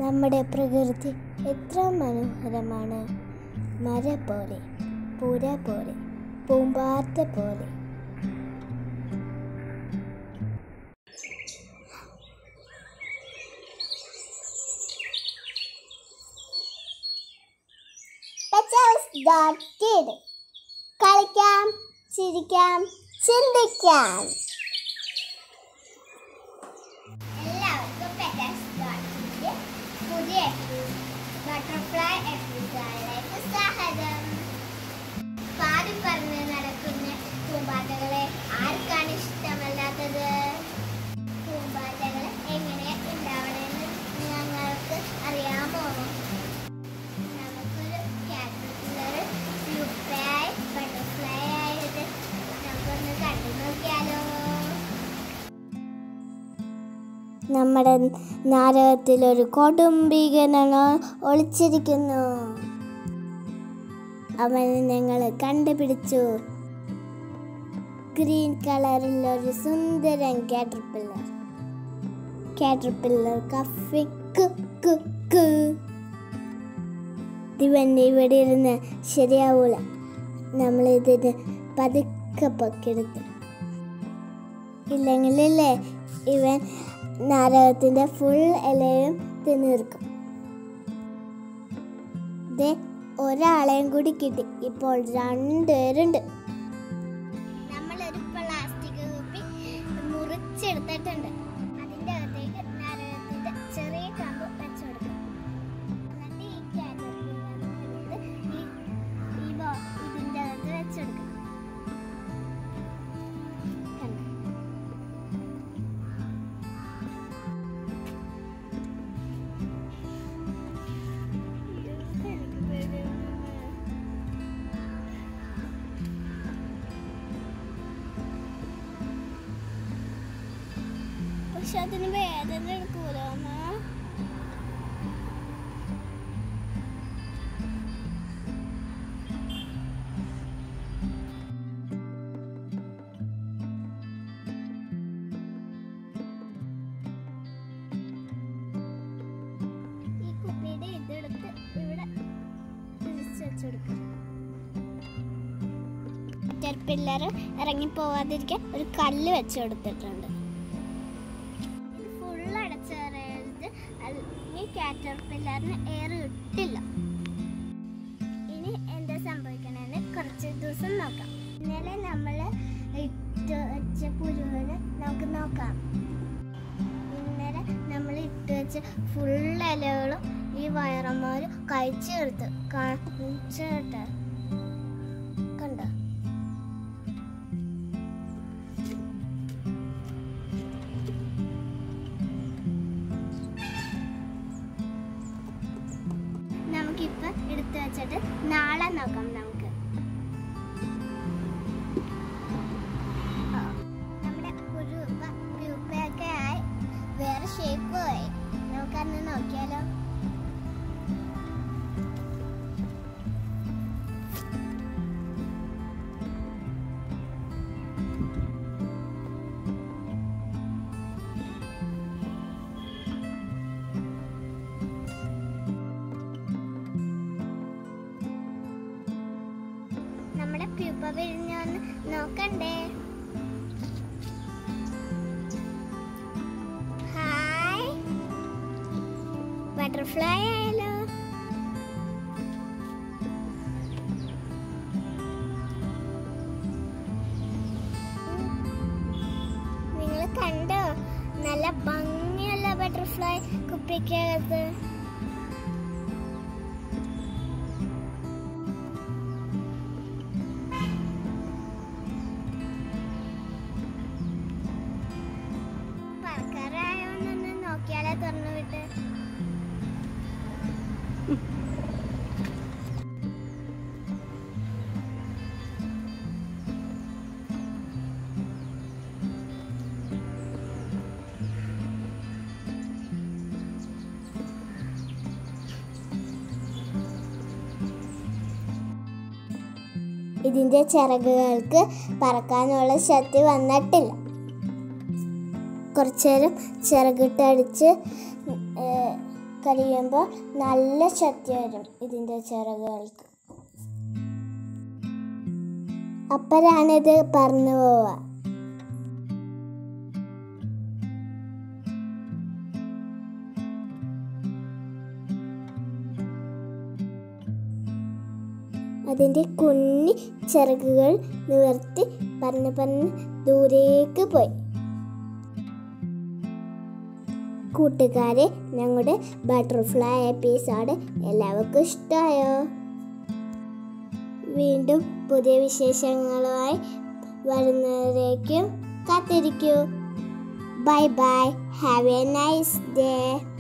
നമ്മുടെ പ്രകൃതി എത്ര മനോഹരമാണ് മര പോലെ പുര പോലെ പൂമ്പാറ്റ പോലെ കളിക്കാം ചിരിക്കാം ചിന്തിക്കാം എല്ലാവർക്കും പെറ്റാസ് ഡോട്ടിന്റെ പുതിയ ബട്ടർഫ്ലൈ എപ്പിസോഡിലേക്ക് സ്വാഗതം പാടി പറഞ്ഞ് നടക്കുന്ന പൂമ്പാറ്റകളെ ആർക്കാണ് ഇഷ്ടമല്ലാത്തത് പൂമ്പാറ്റകൾ എങ്ങനെ ഉണ്ടാവണമെന്ന് ഞങ്ങൾക്ക് അറിയാമോ നമുക്കൊരു കാറ്റർപില്ലർ പ്യൂപ്പയായി ബട്ടർഫ്ലൈ ആയിട്ട് നമുക്കൊന്ന് കണ്ടു നോക്കിയാലോ നമ്മുടെ നാരകത്തിൽ ഒരു കൊടുംബീകനാണ് ഒളിച്ചിരിക്കുന്നു അവനെ ഞങ്ങൾ കണ്ടുപിടിച്ചു ഗ്രീൻ കളറിൽ ഒരു സുന്ദരൻ കാറ്റർപില്ലർ കാറ്റർപില്ലർ കഫി ഇവൻ ഇവിടെ ഇരുന്ന് ശരിയാവൂല നമ്മളിതിന് പതുക്കെ പൊക്കെടുത്ത് ഇല്ലെങ്കിലല്ലേ ഇവൻ നാരകത്തിൻ്റെ ഫുൾ ഇലയും തിന്നീർക്കും ദേ ഒരാളെയും കൂടി കിട്ടി ഇപ്പോൾ രണ്ടുപേരുണ്ട് നമ്മളൊരു പ്ലാസ്റ്റിക് കുപ്പി മുറിച്ചെടുത്തിട്ടുണ്ട് അതിൻ്റെ അകത്തേക്ക് നാരകത്തിൻ്റെ ചെറിയ കമ്പ് വെച്ചു കൊടുക്കും എന്നിട്ട് ഈ കാറ്റർപില്ലർ എടുത്ത് ഈ ഈ ബോ ഇതിൻ്റെ അകത്ത് വെച്ചെടുക്കും കണ്ടോ പക്ഷെ അതിന് വേദന എടുക്കൂലോ അമ്മ ഈ കുപ്പിയുടെ ഇതെടുത്ത് ഇവിടെ തിരിച്ചു വെച്ചെടുക്കും പില്ലർ ഇറങ്ങി പോവാതിരിക്കാൻ ഒരു കല്ല് വെച്ച് കൊടുത്തിട്ടുണ്ട് ഫുൾ അടച്ചറിയത് ഈ കാറ്റർ പില്ലറിന് എയർ കിട്ടില്ല ഇനി എന്താ സംഭവിക്കണമെന്ന് കുറച്ച് ദിവസം നോക്കാം ഇന്നലെ നമ്മൾ ഇട്ട് വെച്ച പുരുവിന് നമുക്ക് നോക്കാം ഇന്നലെ നമ്മൾ ഇട്ട് വെച്ച ഫുൾ ഇലകളും ഈ വയറന്മാർ കഴിച്ചു തീർത്ത് കാണിച്ചിട്ട് കണ്ടോ നമുക്കിപ്പോ എടുത്തു വെച്ചിട്ട് നാളെ നോക്കാം നമുക്ക് ആ, നമ്മുടെ കുരുപ്പ പ്യൂപ്പയൊക്കെ ആയി വേറെ ഷേപ്പും ആയി നമുക്കന്ന് നോക്കിയാലോ നമ്മുടെ പ്യൂപ്പ വിരിഞ്ഞൊന്ന് നോക്കണ്ടേ ഹായ് ബട്ടർഫ്ലൈ ആയാലോ നിങ്ങൾ കണ്ടോ നല്ല ഭംഗിയുള്ള ബട്ടർഫ്ലൈ കുപ്പിക്കകത്ത് പറക്കാറായോന്നൊന്ന് നോക്കിയാലേ തുറന്നു വിട്ട് ഇതിൻ്റെ ചിറകുകൾക്ക് പറക്കാനുള്ള ശക്തി വന്നിട്ടില്ല കുറച്ചു നേരം ചിറകിട്ടടിച്ച് ഏഹ്, കഴിയുമ്പോൾ നല്ല ശക്തി വരും ഇതിൻ്റെ ചിറകുകൾക്ക് അപ്പോഴാണിത് പറന്നു പോവുക അതിൻ്റെ കുഞ്ഞി ചിറകുകൾ നിവർത്തി പറന്ന് പറന്ന് ദൂരേക്ക് പോയി കൂട്ടുകാരെ ഞങ്ങളുടെ ബട്ടർഫ്ലൈ എപ്പിസോഡ് എല്ലാവർക്കും ഇഷ്ടമായോ വീണ്ടും പുതിയ വിശേഷങ്ങളുമായി വരുന്നവരേക്കും കാത്തിരിക്കൂ bye bye have a nice day